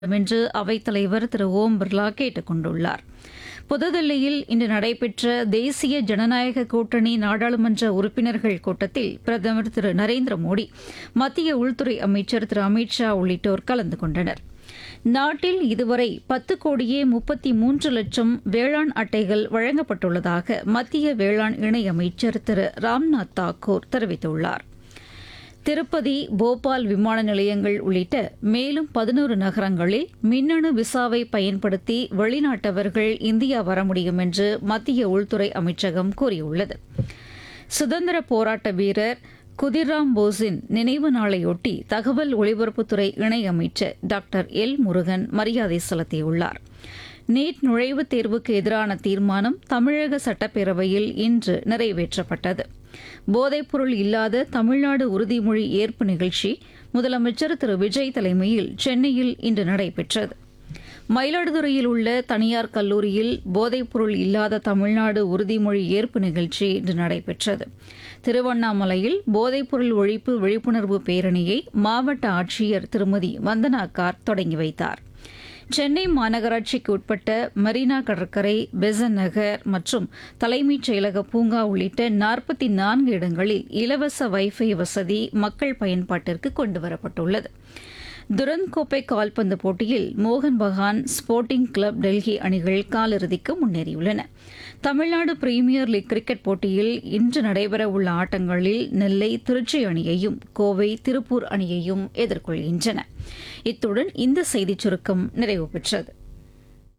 என்று அவைத்தலைவர் திரு ஓம் பிர்லா கேட்டுக் கொண்டுள்ளார் புதுதில்லியில் இன்று நடைபெற்ற தேசிய ஜனநாயக கூட்டணி நாடாளுமன்ற உறுப்பினர்கள் கூட்டத்தில் பிரதமர் திரு நரேந்திர மோடி மத்திய உள்துறை அமைச்சர் திரு அமித் ஷா உள்ளிட்டோர் கலந்து கொண்டனர் நாட்டில் இதுவரை பத்து கோடியே முப்பத்தி மூன்று லட்சம் வேளாண் அட்டைகள் வழங்கப்பட்டுள்ளதாக மத்திய வேளாண் இணையமைச்சர் திரு ராம்நாத் தாக்கூர் தெரிவித்துள்ளார் திருப்பதி போபால் விமான நிலையங்கள் உள்ளிட்ட மேலும் பதினோரு நகரங்களில் மின்னணு விசாவை பயன்படுத்தி வெளிநாட்டவர்கள் இந்தியா வர முடியும் என்று மத்திய உள்துறை அமைச்சகம் கூறியுள்ளது சுதந்திர போராட்ட வீரர் குதிராம் போஸின் நினைவு நாளையொட்டி தகவல் ஒலிபரப்புத்துறை இணையமைச்சர் டாக்டர் எல் முருகன் மரியாதை செலுத்தியுள்ளார் நீட் நுழைவுத் தேர்வுக்கு எதிரான தீர்மானம் தமிழக சட்டப்பேரவையில் இன்று நிறைவேற்றப்பட்டது போதைப்பொருள் இல்லாத தமிழ்நாடு உறுதிமொழி ஏற்பு நிகழ்ச்சி முதலமைச்சர் திரு விஜய் தலைமையில் சென்னையில் இன்று நடைபெற்றது மயிலாடுதுறையில் உள்ள தனியார் கல்லூரியில் போதைப்பொருள் இல்லாத தமிழ்நாடு உறுதிமொழி ஏற்பு நிகழ்ச்சி இன்று நடைபெற்றது திருவண்ணாமலையில் போதைப்பொருள் ஒழிப்பு விழிப்புணர்வு பேரணியை மாவட்ட ஆட்சியர் திருமதி வந்தனா கார் தொடங்கி வைத்தார் சென்னை மாநகராட்சிக்கு உட்பட்ட மெரினா கடற்கரை பெசன் நகர் மற்றும் தலைமைச் செயலக பூங்கா உள்ளிட்ட நாற்பத்தி நான்கு இடங்களில் இலவச வைஃபை வசதி மக்கள் பயன்பாட்டிற்கு கொண்டுவரப்பட்டுள்ளது துரந்த் கோப்பை கால்பந்து போட்டியில் மோகன் பகான் ஸ்போர்ட்டிங் கிளப் டெல்லி அணிகள் காலிறுதிக்கு முன்னேறியுள்ளன தமிழ்நாடு பிரீமியர் லீக் கிரிக்கெட் போட்டியில் இன்று நடைபெறவுள்ள ஆட்டங்களில் நெல்லை திருச்சி அணியையும் கோவை திருப்பூர் அணியையும் எதிர்கொள்கின்றன இத்துடன் இந்த செய்திச் சுருக்கம் நிறைவு பெற்றது